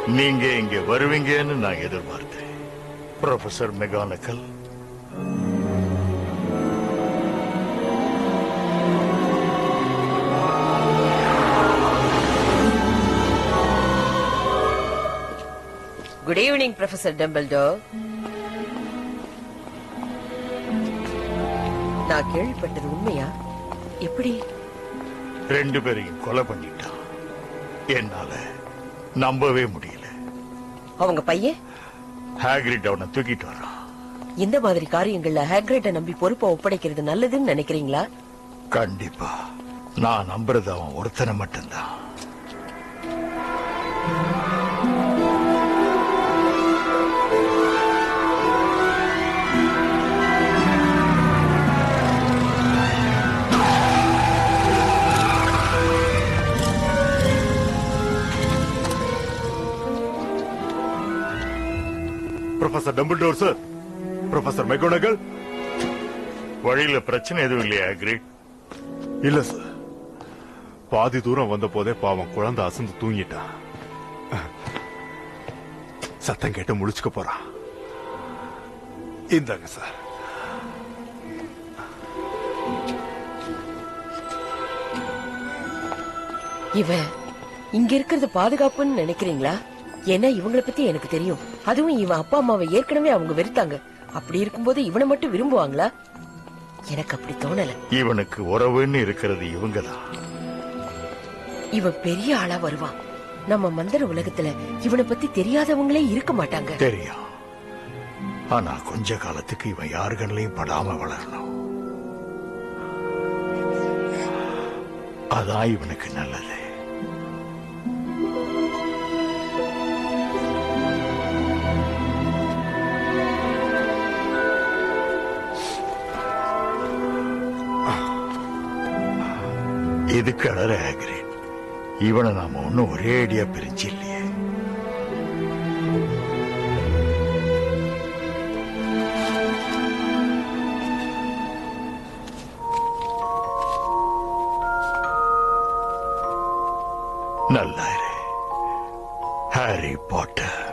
நீங்க இங்க வருவீங்கன்னு நான் எதிர்பார்த்தேன் professor McGonagall good evening professor Dumbledore நான் கேள்விப்பட்டது உண்மையா எப்படி ரெண்டு பேரையும் கொலை பண்ணிட்டான் என்னால நம்பவே முடியல அவங்க பையன் ஹேக்ரிட் அவனை தூக்கிட்டு வரான் இந்த மாதிரி காரியங்கள்ல ஹேக்ரேட்டை நம்பி பொறுப்பை ஒப்படைக்கிறது நல்லதுன்னு நினைக்கிறீங்களா கண்டிப்பா நான் நம்புறது அவன் ஒருத்தனை மட்டும்தான் professor Dumbledore sir professor McGonagall வழியில பிரச்சனை எதுவும் இல்லையா ஹேக்ரிட் இல்ல சார் பாதி தூரம் வந்த போதே பாவம் குழந்தை அசந்து தூங்கிட்டான் சத்தம் கேட்டு முழிச்சுக்க போறான் இந்தாங்க சார் இவன் இங்க இருக்கிறது பாதுகாப்புன்னு நினைக்கிறீங்களா ஏன்னா இவங்கள பத்தி எனக்கு தெரியும் அதுவும் இவன் அப்பா அம்மாவை ஏற்கனவே அவங்க வெறுத்தாங்க அப்படி இருக்கும்போது இவனை மட்டும் விரும்புவாங்களா எனக்கு அப்படி தோணல இவனுக்கு உறவுன்னு இருக்கிறது இவங்கதான் இவன் பெரிய ஆளா வருவான் நம்ம மந்திர உலகத்துல இவனை பத்தி தெரியாதவங்களே இருக்க மாட்டாங்க தெரியும் ஆனா கொஞ்ச காலத்துக்கு இவன் யார் கண்ணிலையும் படாம வளரணும் அதான் இவனுக்கு நல்லது இதுக்கு அழற ஆகிறேன் இவனை நாம ஒன்னும் ஒரே அடியா பிரிஞ்சு இல்லையே நல்லா இரு ஹாரி பாட்டர்